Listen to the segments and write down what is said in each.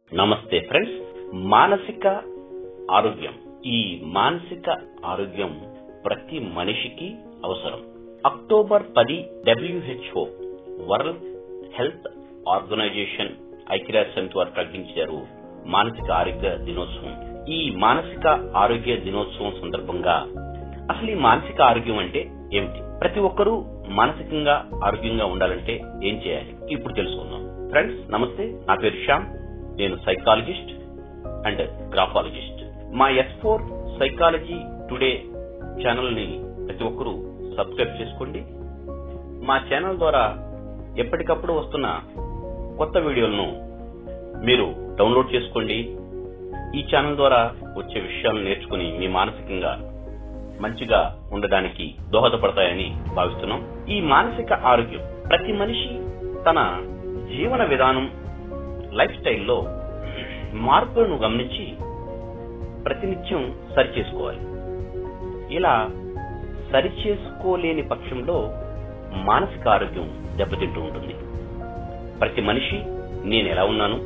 నమస్తే ఫ్రెండ్స్ మానసిక ఆరోగ్యం ఈ మానసిక ఆరోగ్యం ప్రతి మనిషికి అవసరం అక్టోబర్ పది డబ్ల్యూహెచ్ఓ వరల్డ్ హెల్త్ ఆర్గనైజేషన్ ఐక్యరాజ్య సమితి వారు ప్రకటించారు మానసిక ఆరోగ్య దినోత్సవం ఈ మానసిక ఆరోగ్య దినోత్సవం సందర్భంగా అసలు ఈ మానసిక ఆరోగ్యం అంటే ఏమిటి ప్రతి ఒక్కరూ మానసికంగా ఆరోగ్యంగా ఉండాలంటే ఏం చేయాలి ఇప్పుడు తెలుసుకుందాం ఫ్రెండ్స్ నమస్తే నా పేరు శ్యామ్ నేను సైకాలజిస్ట్ అండ్ గ్రాఫాలజిస్ట్ మా S four psychology today channel ని ప్రతి ఒక్కరూ సబ్స్క్రైబ్ చేసుకోండి మా ఛానల్ ద్వారా ఎప్పటికప్పుడు వస్తున్న కొత్త వీడియోలను మీరు డౌన్లోడ్ చేసుకోండి ఈ ఛానల్ ద్వారా వచ్చే విషయాలను నేర్చుకుని మీ మానసికంగా మంచిగా ఉండడానికి దోహదపడతాయని భావిస్తున్నాం ఈ మానసిక ఆరోగ్యం ప్రతి మనిషి తన జీవన విధానం లైఫ్ స్టైల్లో మార్పులను గమనించి ప్రతినిత్యం సరిచేసుకోవాలి ఇలా సరిచేసుకోలేని పక్షంలో మానసిక ఆరోగ్యం దెబ్బతింటూ ఉంటుంది ప్రతి మనిషి నేను ఎలా ఉన్నాను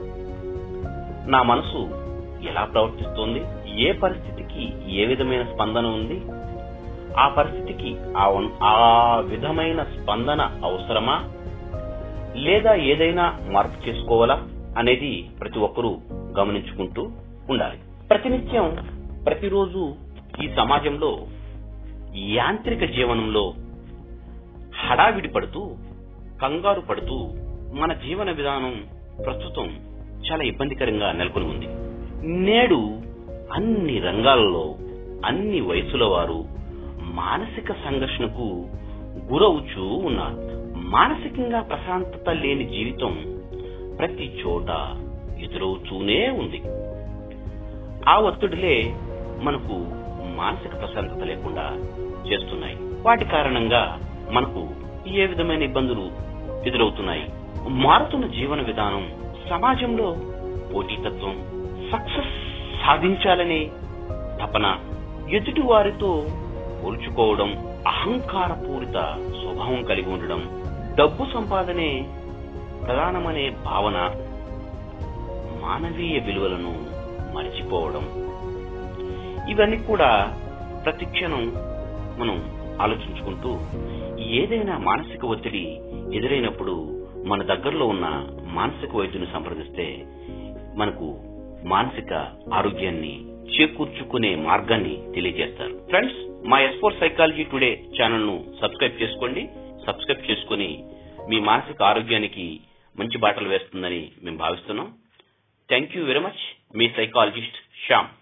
నా మనసు ఎలా ప్రవర్తిస్తోంది ఏ పరిస్థితికి ఏ విధమైన స్పందన ఉంది ఆ పరిస్థితికి ఆ వన్- ఆ విధమైన స్పందన అవసరమా లేదా ఏదైనా మార్పు చేసుకోవాలా అనేది ప్రతి ఒక్కరూ గమనించుకుంటూ ఉండాలి ప్రతినిత్యం ప్రతిరోజు ఈ సమాజంలో యాంత్రిక జీవనంలో హడావిడి పడుతూ కంగారు పడుతూ మన జీవన విధానం ప్రస్తుతం చాలా ఇబ్బందికరంగా నెలకొని ఉంది నేడు అన్ని రంగాలలో అన్ని వయసుల వారు మానసిక సంఘర్షణకు గురవుచూ ఉన్నారు మానసికంగా ప్రశాంతత లేని జీవితం ప్రతి చోట ఎదురవుతూనే ఉంది ఆ ఒత్తిడిలే మనకు మానసిక ప్రశాంతత లేకుండా చేస్తున్నాయి వాటి కారణంగా మనకు ఏ విధమైన ఇబ్బందులు ఎదురవుతున్నాయి మారుతున్న జీవన విధానం సమాజంలో పోటీతత్వం సక్సెస్ సాధించాలనే తపన ఎదుటి వారితో పోల్చుకోవడం అహంకారపూరిత స్వభావం కలిగి ఉండడం డబ్బు సంపాదనే ప్రధానమనే భావన మానవీయ విలువలను మరిచిపోవడం ఇవన్నీ కూడా ప్రతి క్షణం మనం ఆలోచించుకుంటూ ఏదైనా మానసిక ఒత్తిడి ఎదురైనప్పుడు మన దగ్గరలో ఉన్న మానసిక వైద్యుని సంప్రదిస్తే మనకు మానసిక ఆరోగ్యాన్ని చేకూర్చుకునే మార్గాన్ని తెలియజేస్తారు ఫ్రెండ్స్ మా S four psychology today channel ను సబ్స్క్రైబ్ చేసుకోండి సబ్స్క్రైబ్ చేసుకుని మీ మానసిక ఆరోగ్యానికి మంచి బాటలు వేస్తుందని మేము భావిస్తున్నాం థ్యాంక్ యూ వెరీ మచ్ మీ సైకాలజిస్ట్ శ్యామ్